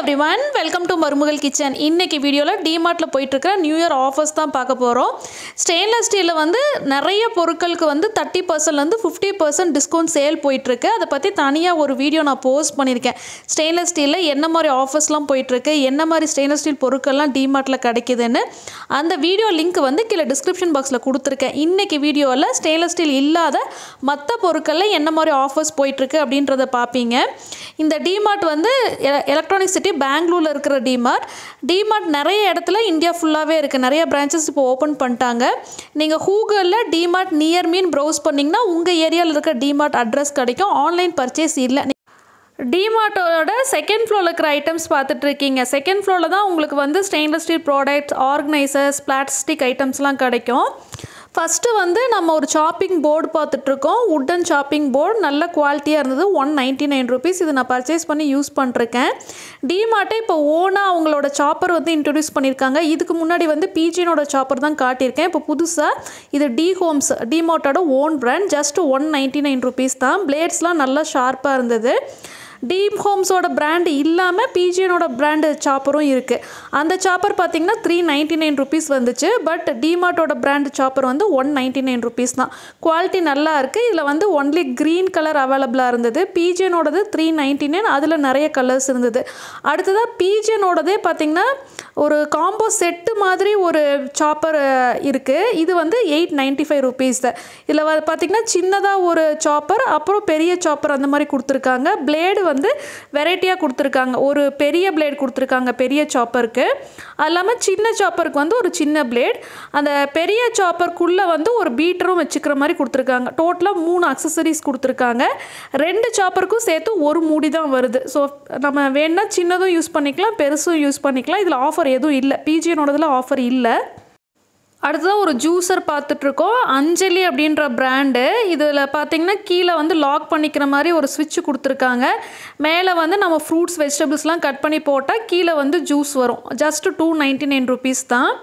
every one welcome to மருமகள் kitchen இன்னைக்கு வீடியோவில் டிமார்ட்டில் போயிட்டுருக்க நியூ இயர் ஆஃபர்ஸ் தான் பார்க்க போகிறோம் ஸ்டெயின்லெஸ் ஸ்டீலில் வந்து நிறைய பொருட்களுக்கு வந்து தேர்ட்டி பர்சன்ட்லேருந்து ஃபிஃப்டி பர்சன்ட் டிஸ்கவுண்ட் சேல் போயிட்டுருக்கு அதை பற்றி தனியாக ஒரு வீடியோ நான் போஸ்ட் பண்ணியிருக்கேன் ஸ்டெயின்லெஸ் ஸ்டீலில் என்ன மாதிரி ஆஃபர்ஸ்லாம் போயிட்டுருக்கு என்ன மாதிரி ஸ்டெயின்லெஸ் ஸ்டீல் பொருட்கள்லாம் டிமார்ட்டில் கிடைக்குதுன்னு அந்த வீடியோ லிங்க் வந்து கீழே டிஸ்கிரிப்ஷன் பாக்ஸில் கொடுத்துருக்கேன் இன்னைக்கு வீடியோவில் ஸ்டெயின்லெஸ் ஸ்டீல் இல்லாத மற்ற பொருட்களில் என்ன மாதிரி ஆஃபர்ஸ் போயிட்டுருக்கு அப்படின்றத பார்ப்பீங்க இந்த டிமார்ட் வந்து எலக்ட்ரானிக் சிட்டி பெங்களூரில் இருக்கிற டிமார்ட் டிமார்ட் நிறைய இடத்துல இந்தியா ஃபுல்லாகவே இருக்குது நிறைய பிரான்ச்சஸ் இப்போ ஓப்பன் பண்ணிட்டாங்க நீங்கள் கூகுளில் டிமார்ட் நியர் மீன் ப்ரௌஸ் பண்ணிங்கன்னா உங்கள் ஏரியாவில் இருக்க டிமார்ட் அட்ரஸ் கிடைக்கும் ஆன்லைன் பர்ச்சேஸ் இல்லை டிமார்ட்டோட செகண்ட் ஃப்ளோரில் இருக்கிற ஐட்டம்ஸ் பார்த்துட்டு இருக்கீங்க செகண்ட் ஃப்ளோரில் தான் உங்களுக்கு வந்து stainless steel products organisers plastic ஐட்டம்ஸ்லாம் கிடைக்கும் ஃபஸ்ட்டு வந்து நம்ம ஒரு சாப்பிங் போர்டு பார்த்துட்ருக்கோம் உட்டன் சாப்பிங் போர்டு நல்ல குவாலிட்டியாக இருந்தது ஒன் நைன்ட்டி நைன் ருபீஸ் இது நான் பர்ச்சேஸ் பண்ணி யூஸ் பண்ணிருக்கேன் டிமார்ட்டே இப்போ ஓனாக அவங்களோட சாப்பர் வந்து இன்ட்ரடியூஸ் பண்ணியிருக்காங்க இதுக்கு முன்னாடி வந்து பிஜினோட சாப்பர் தான் காட்டியிருக்கேன் இப்போ புதுசாக இது டி ஹோம்ஸ் டிமார்ட்டோட own brand just one ninety nine rupees தான் பிளேட்ஸ்லாம் நல்லா ஷார்ப்பாக இருந்தது டீப் ஹோம்ஸோட பிராண்டு இல்லாமல் பிஜியனோட பிராண்டு சாப்பரும் இருக்குது அந்த சாப்பர் பார்த்திங்கன்னா த்ரீ நைன்ட்டி நைன் ருபீஸ் வந்துச்சு பட் டிமார்ட்டோட பிராண்டு சாப்பர் வந்து ஒன் நைன்ட்டி நைன் ருபீஸ் தான் குவாலிட்டி நல்லா இருக்குது இதில் வந்து ஒன்லி க்ரீன் கலர் அவைலபிளாக இருந்தது பிஜியனோடது த்ரீ நைன்ட்டி நைன் அதில் நிறைய கலர்ஸ் இருந்தது அடுத்ததாக பிஜியனோடதே பார்த்திங்கன்னா ஒரு காம்போ செட்டு மாதிரி ஒரு சாப்பர் இருக்குது இது வந்து எயிட் நைன்ட்டி ஃபைவ் ருபீஸ் இதில் பார்த்திங்கன்னா சின்னதாக ஒரு சாப்பர் அப்புறம் பெரிய சாப்பர் அந்த மாதிரி கொடுத்துருக்காங்க பிளேடு வந்து வெரைட்டியாக கொடுத்துருக்காங்க ஒரு பெரிய பிளேட் கொடுத்துருக்காங்க பெரிய சாப்பருக்கு அது இல்லாமல் சின்ன சாப்பருக்கு வந்து ஒரு சின்ன பிளேட் அந்த பெரிய சாப்பருக்குள்ளே வந்து ஒரு பீட்டரும் வச்சுக்கிற மாதிரி கொடுத்துருக்காங்க டோட்டலாக மூணு அக்சசரிஸ் கொடுத்துருக்காங்க ரெண்டு சாப்பருக்கும் சேர்த்து ஒரு மூடி தான் வருது ஸோ நம்ம வேணா சின்னதும் யூஸ் பண்ணிக்கலாம் பெருசும் யூஸ் பண்ணிக்கலாம் இதில் ஆஃபர் எதுவும் இல்லை பிஜியனோடதில் ஆஃபர் இல்லை அடுத்ததாக ஒரு ஜூஸர் பார்த்துட்ருக்கோம் அஞ்சலி அப்படின்ற பிராண்டு இதில் பார்த்தீங்கன்னா கீழே வந்து லாக் பண்ணிக்கிற மாதிரி ஒரு சுவிட்ச் கொடுத்துருக்காங்க மேலே வந்து நம்ம ஃப்ரூட்ஸ் வெஜிடபிள்ஸ்லாம் கட் பண்ணி போட்டால் கீழே வந்து ஜூஸ் வரும் just two ninety nine rupees தான்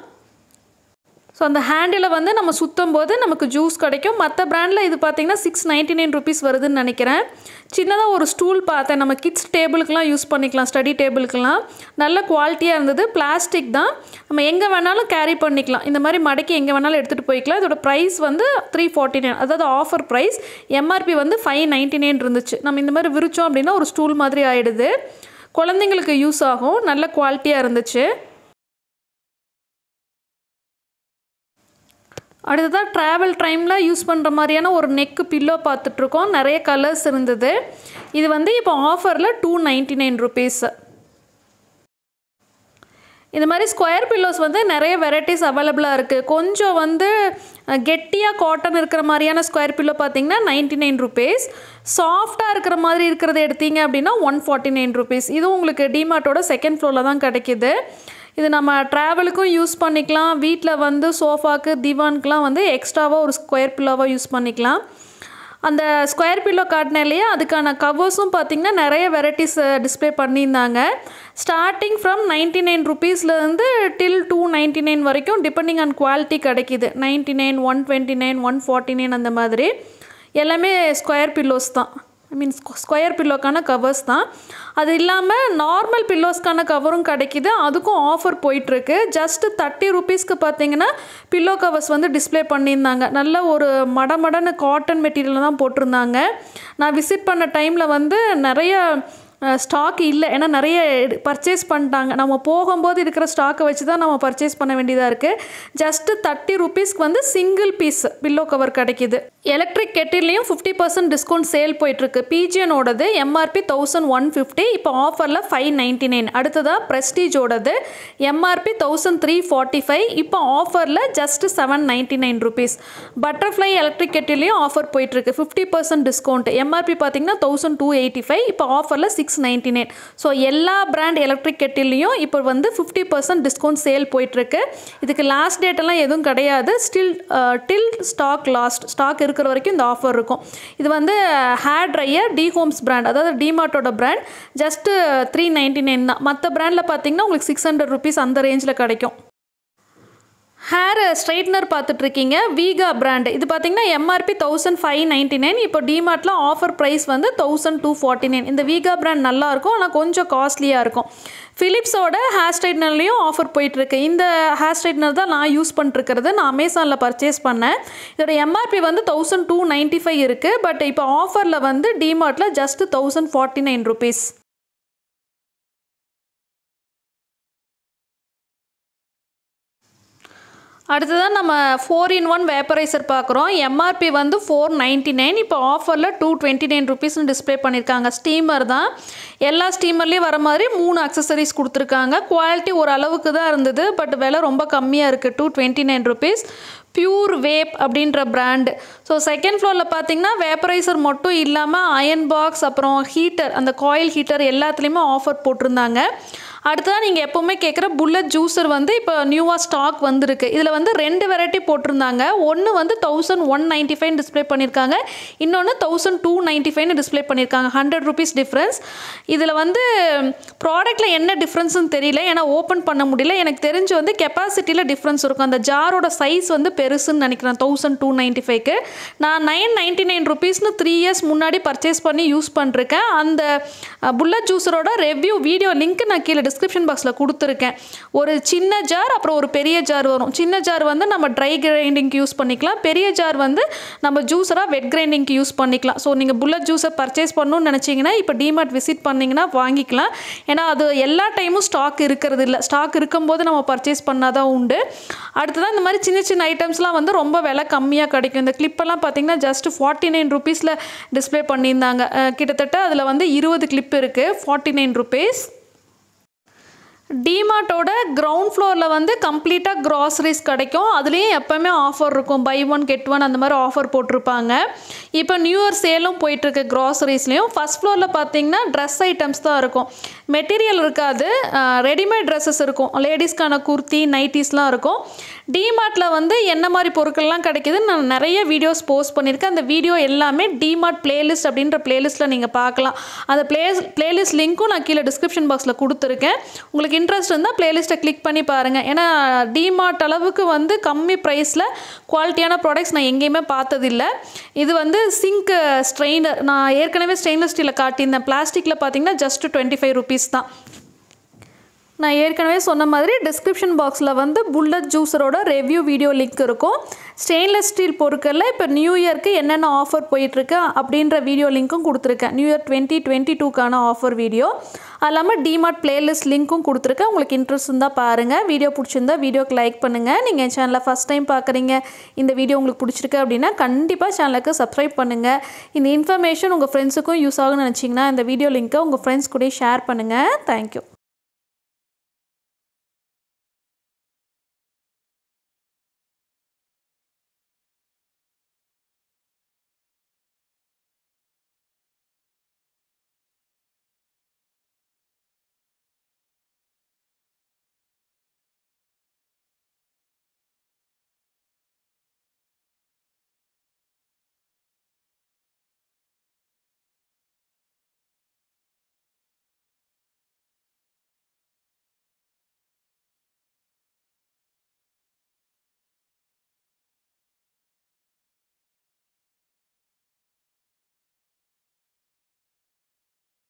ஸோ அந்த ஹேண்டில் வந்து நம்ம சுற்றும் போது நமக்கு ஜூஸ் கிடைக்கும் மற்ற பிராண்டில் இது பார்த்திங்கன்னா சிக்ஸ் நைன்ட்டி நைன் ருபீஸ் வருதுன்னு நினைக்கிறேன் சின்னதாக ஒரு ஸ்டூல் பார்த்தேன் நம்ம கிட்ஸ் டேபிளுக்கெலாம் யூஸ் பண்ணிக்கலாம் ஸ்டடி டேபிளுக்கெலாம் நல்ல குவாலிட்டியாக இருந்தது பிளாஸ்டிக் தான் நம்ம எங்கே வேணாலும் கேரி பண்ணிக்கலாம் இந்த மாதிரி மடக்கி எங்கே வேணாலும் எடுத்துகிட்டு போய்க்கலாம் இதோட ப்ரைஸ் வந்து த்ரீ ஃபார்ட்டி நைன் அதாவது ஆஃபர் ப்ரைஸ் எம்ஆர்பி வந்து ஃபைவ் நைன்ட்டி நைன் இருந்துச்சு நம்ம இந்த மாதிரி விரிச்சோம் அப்படின்னா ஒரு ஸ்டூல் மாதிரி ஆகிடுது குழந்தைங்களுக்கு யூஸ் ஆகும் நல்ல குவாலிட்டியாக இருந்துச்சு அடுத்ததாக ட்ராவல் டைமில் யூஸ் பண்ணுற மாதிரியான ஒரு நெக்கு பில்லோ பார்த்துட்ருக்கோம் நிறைய கலர்ஸ் இருந்தது இது வந்து இப்போ ஆஃபரில் டூ நைன்ட்டி நைன் ருபீஸ் இந்த மாதிரி ஸ்கொயர் பில்லோஸ் வந்து நிறைய வெரைட்டிஸ் அவைலபிளாக இருக்குது கொஞ்சம் வந்து கெட்டியாக காட்டன் இருக்கிற மாதிரியான ஸ்கொயர் பில்லோ பார்த்தீங்கன்னா நைன்ட்டி நைன் ருபீஸ் சாஃப்டாக இருக்கிற மாதிரி இருக்கிறத எடுத்தீங்க அப்படின்னா ஒன் ஃபார்ட்டி நைன் ருபீஸ் இதுவும் உங்களுக்கு டிமார்ட்டோட செகண்ட் ஃப்ளோரில் தான் கிடைக்கிது இது நம்ம ட்ராவலுக்கும் யூஸ் பண்ணிக்கலாம் வீட்டில் வந்து சோஃபாக்கு திவானுக்குலாம் வந்து எக்ஸ்ட்ராவாக ஒரு ஸ்கொயர் பில்லோவாக யூஸ் பண்ணிக்கலாம் அந்த ஸ்கொயர் பில்லோ காட்டினேன் இல்லையா அதுக்கான கவர்ஸும் பார்த்திங்கன்னா நிறைய வெரைட்டிஸ் டிஸ்பிளே பண்ணியிருந்தாங்க ஸ்டார்டிங் ஃப்ரம் நைன்ட்டி நைன் ருபீஸ்லேருந்து டில் டூ நைன்ட்டி நைன் வரைக்கும் டிபெண்டிங் ஆன் குவாலிட்டி கிடைக்கிது ninety nine one twenty nine one forty nine அந்த மாதிரி எல்லாமே ஸ்கொயர் பில்லோஸ் தான் ஐ மீன் ஸ்கொயர் பில்லோக்கான கவர்ஸ் தான் அது இல்லாமல் நார்மல் பில்லோஸ்க்கான கவரும் கிடைக்கிது அதுக்கும் ஆஃபர் போயிட்டுருக்கு ஜஸ்ட்டு தேர்ட்டி ருபீஸ்க்கு பார்த்தீங்கன்னா பில்லோ கவர்ஸ் வந்து டிஸ்பிளே பண்ணியிருந்தாங்க நல்ல ஒரு மடமடன்னு காட்டன் மெட்டீரியல் தான் போட்டிருந்தாங்க நான் விசிட் பண்ண டைமில் வந்து நிறைய ஸ்டாக் இல்லை ஏன்னா நிறைய பர்ச்சேஸ் பண்ணிட்டாங்க நம்ம போகும்போது இருக்கிற ஸ்டாக்கை வச்சு தான் நம்ம பர்ச்சேஸ் பண்ண வேண்டியதாக இருக்குது ஜஸ்ட்டு தேர்ட்டி ருபீஸ்க்கு வந்து சிங்கிள் பீஸ் பில்லோ கவர் கிடைக்கிது எலக்ட்ரிக் கெட்டிலையும் ஃபிஃப்டி பர்சன்ட் டிஸ்கவுண்ட் சேல் போயிட்டுருக்கு பிஜியனோடது எம்ஆர்பி தௌசண்ட் ஒன் ஃபிஃப்டி இப்போ ஆஃபரில் ஃபைவ் நைன்ட்டி நைன் அடுத்ததாக ப்ரெஸ்டீஜோடது MRP thousand three forty five இப்போ ஆஃபரில் just seven ninety nine rupees butterfly electric கெட்டிலையும் ஆஃபர் போயிட்டுருக்கு ஃபிஃப்டி பர்சன்ட் டிஸ்கவுண்ட் எம்ஆர்பி பார்த்தீங்கன்னா தௌசண்ட் டூ எயிட்டி ஃபைவ் இப்போ ஆஃபரில் சிக்ஸ் நைன்ட்டி நைன் ஸோ எல்லா பிராண்ட் எலக்ட்ரிக் கெட்டிலையும் இப்போ வந்து ஃபிஃப்டி பர்சன்ட் டிஸ்கவுண்ட் சேல் போயிட்டுருக்கு இதுக்கு லாஸ்ட் டேட்டெல்லாம் எதுவும் கிடையாது still till stock last stock இருக்கிற வரைக்கும் இந்த ஆஃபர் இருக்கும் இது வந்து hair dryer D Homes brand அதாவது டிமார்ட்டோட brand just three ninety nine தான் மற்ற பிராண்டில் பார்த்தீங்கன்னா உங்களுக்கு சிக்ஸ் ஹண்ட்ரட் ருபீஸ் அந்த ரேஞ்சில் கிடைக்கும் ஹேர் ஸ்ட்ரைட்னர் பார்த்துட்ருக்கீங்க வீகா பிராண்ட் இது பார்த்தீங்கன்னா MRP thousand five ninety nine இப்போ டிமார்ட்டில் ஆஃபர் ப்ரைஸ் வந்து தௌசண்ட் டூ ஃபார்ட்டி நைன் இந்த வீகா பிராண்ட் நல்லாயிருக்கும் ஆனால் கொஞ்சம் காஸ்ட்லியாக இருக்கும் ஃபிலிப்ஸோட ஹேர் ஸ்ட்ரைட்னர்லேயும் ஆஃபர் போயிட்டுருக்கு இந்த ஹேர் ஸ்ட்ரைட்னர் தான் நான் யூஸ் பண்ணிட்டுருக்கிறது நான் அமேசானில் பர்ச்சேஸ் பண்ணேன் இதோட எம்ஆர்பி வந்து தௌசண்ட் டூ நைன்ட்டி ஃபைவ் இருக்குது பட் இப்போ ஆஃபரில் வந்து டிமார்ட்டில் just thousand forty nine rupees அடுத்ததான் நம்ம ஃபோர் இன் ஒன் வேப்பரைசர் பார்க்குறோம் எம்ஆர்பி வந்து ஃபோர் நைன்ட்டி நைன் இப்போ ஆஃபரில் டூ டுவெண்ட்டி நைன் ருபீஸ்னு டிஸ்பிளே பண்ணியிருக்காங்க ஸ்டீமர் தான் எல்லா ஸ்டீமர்லேயும் வர மாதிரி மூணு அக்சசரிஸ் கொடுத்துருக்காங்க குவாலிட்டி ஒரு அளவுக்கு தான் இருந்தது பட் விலை ரொம்ப கம்மியாக இருக்குது two twenty nine rupees pure vape அப்படின்ற பிராண்டு ஸோ செகண்ட் ஃப்ளோரில் பார்த்தீங்கன்னா வேப்பரைசர் மட்டும் இல்லாமல் அயன் பாக்ஸ் அப்புறம் ஹீட்டர் அந்த காயில் ஹீட்டர் எல்லாத்துலேயுமே ஆஃபர் போட்டிருந்தாங்க அடுத்ததாக நீங்கள் எப்போவுமே கேட்குற புல்லட் ஜூஸர் வந்து இப்போ நியூவாக ஸ்டாக் வந்திருக்கு இதில் வந்து ரெண்டு வெரைட்டி போட்டிருந்தாங்க ஒன்று வந்து thousand one ninety five display பண்ணியிருக்காங்க இன்னொன்று தௌசண்ட் டூ நைன்ட்டி ஃபைவ்னு டிஸ்பிளே பண்ணியிருக்காங்க ஹண்ட்ரட் ருபீஸ் டிஃப்ரென்ஸ் இதில் வந்து ப்ராடக்ட்டில் என்ன டிஃப்ரென்ஸ்னு தெரியல ஏன்னா ஓப்பன் பண்ண முடியல எனக்கு தெரிஞ்சு வந்து கெப்பாசிட்டியில் டிஃப்ரென்ஸ் இருக்கும் அந்த ஜாரோட சைஸ் வந்து பெருசுன்னு நினைக்கிறேன் தௌசண்ட் டூ நைன்ட்டி ஃபைவ்க்கு நான் நைன் நைன்ட்டி நைன் ருபீஸ்னு த்ரீ இயர்ஸ் முன்னாடி பர்ச்சேஸ் பண்ணி யூஸ் பண்ணிருக்கேன் அந்த புல்லட் ஜூஸரோட ரெவ்யூ வீடியோ லிங்க் நான் கீழே டிஸ்கிரிப்ஷன் பாக்ஸில் கொடுத்துருக்கேன் ஒரு சின்ன ஜார் அப்புறம் ஒரு பெரிய ஜார் வரும் சின்ன ஜார் வந்து நம்ம ட்ரை கிரைண்டிங்க்கு யூஸ் பண்ணிக்கலாம் பெரிய ஜார் வந்து நம்ம ஜூஸராக வெட் கிரைண்டிங்க்கு யூஸ் பண்ணிக்கலாம் ஸோ நீங்கள் புல்லட் ஜூஸை பர்ச்சேஸ் பண்ணணும்னு நினச்சிங்கன்னா இப்போ டிமார்ட் விசிட் பண்ணிங்கன்னா வாங்கிக்கலாம் ஏன்னா அது எல்லா டைமும் ஸ்டாக் இருக்கிறது இல்லை ஸ்டாக் இருக்கும்போது நம்ம பர்ச்சேஸ் பண்ணால் தான் உண்டு அடுத்ததான் இந்த மாதிரி சின்ன சின்ன ஐட்டம்ஸ்லாம் வந்து ரொம்ப விலை கம்மியாக கிடைக்கும் இந்த கிளிப்பெல்லாம் பார்த்தீங்கன்னா ஜஸ்ட் ஃபார்ட்டி நைன் ருபீஸில் டிஸ்பிளே பண்ணியிருந்தாங்க அஹ் கிட்டத்தட்ட அதில் வந்து இருபது கிளிப் இருக்குது ஃபார்ட்டி நைன் ருபீஸ் டிமார்ட்டோட கிரவுண்ட் ஃப்ளோரில் வந்து கம்ப்ளீட்டாக க்ராசரிஸ் கிடைக்கும் அதுலேயும் எப்போவுமே ஆஃபர் இருக்கும் பை ஒன் கெட் ஒன் அந்த மாதிரி ஆஃபர் போட்டிருப்பாங்க இப்போ நியூ இயர் சேலும் போயிட்டுருக்கு க்ராசரிஸ்லேயும் ஃபஸ்ட் ஃப்ளோரில் பார்த்தீங்கன்னா ட்ரெஸ் ஐட்டம்ஸ் தான் இருக்கும் மெட்டீரியல் இருக்காது ரெடிமேட் ட்ரெஸ்ஸஸ் இருக்கும் லேடிஸ்க்கான குர்த்தி நைட்டிஸ்லாம் இருக்கும் டிமார்ட்டில் வந்து என்ன மாதிரி பொருட்கள்லாம் கிடைக்குதுன்னு நான் நிறைய வீடியோஸ் போஸ்ட் பண்ணியிருக்கேன் அந்த வீடியோ எல்லாமே டிமார்ட் பிளேலிஸ்ட் அப்படின்ற பிளேலிஸ்ட்டில் நீங்கள் பார்க்கலாம் அந்த பிளே பிளேலிஸ்ட் லிங்க்கும் நான் கீழே டிஸ்கிரிப்ஷன் பாக்ஸில் கொடுத்துருக்கேன் உங்களுக்கு இன்ட்ரெஸ்ட் இருந்தால் பிளேலிஸ்ட்டை கிளிக் பண்ணி பாருங்கள் ஏன்னா டிமார்ட் அளவுக்கு வந்து கம்மி ப்ரைஸில் குவாலிட்டியான ப்ராடக்ட்ஸ் நான் எங்கேயுமே பார்த்ததில்ல இது வந்து சிங்க் ஸ்ட்ரெயினர் நான் ஏற்கனவே ஸ்டெயின்லெஸ் ஸ்டீலில் காட்டியிருந்தேன் பிளாஸ்டிக்கில் பார்த்தீங்கன்னா ஜஸ்ட் டுவெண்ட்டி ஃபைவ் ருபீஸ் தான் நான் ஏற்கனவே சொன்ன மாதிரி டிஸ்கிரிப்ஷன் பாக்ஸில் வந்து புல்லட் ஜூஸரோட ரிவ்யூ வீடியோ லிங்க் இருக்கும் ஸ்டெயின்லெஸ் ஸ்டீல் பொருட்களில் இப்போ நியூ இயர்க்கு என்னென்ன ஆஃபர் போயிட்டுருக்கு அப்படின்ற வீடியோ லிங்க்கும் கொடுத்துருக்கேன் நியூ இயர் டுவெண்ட்டி டுவெண்ட்டி டூக்கான ஆஃபர் வீடியோ அது இல்லாமல் டிமார்ட் பிளேலிஸ்ட் லிங்க்கும் கொடுத்துருக்கேன் உங்களுக்கு இன்ட்ரெஸ்ட் இருந்தால் பாருங்கள் வீடியோ பிடிச்சிருந்தா வீடியோக்கு லைக் பண்ணுங்கள் நீங்கள் என் சேனலை ஃபஸ்ட் டைம் பார்க்குறீங்க இந்த வீடியோ உங்களுக்கு பிடிச்சிருக்கு அப்படின்னா கண்டிப்பாக சேனலுக்கு சப்ஸ்கிரைப் பண்ணுங்கள் இந்த இன்ஃபர்மேஷன் உங்கள் ஃப்ரெண்ட்ஸுக்கும் யூஸ் ஆகும்னு நினச்சிங்கன்னா இந்த வீடியோ லிங்க்கை உங்கள் ஃப்ரெண்ட்ஸ் கூட ஷேர் பண்ணுங்கள் தேங்க்யூ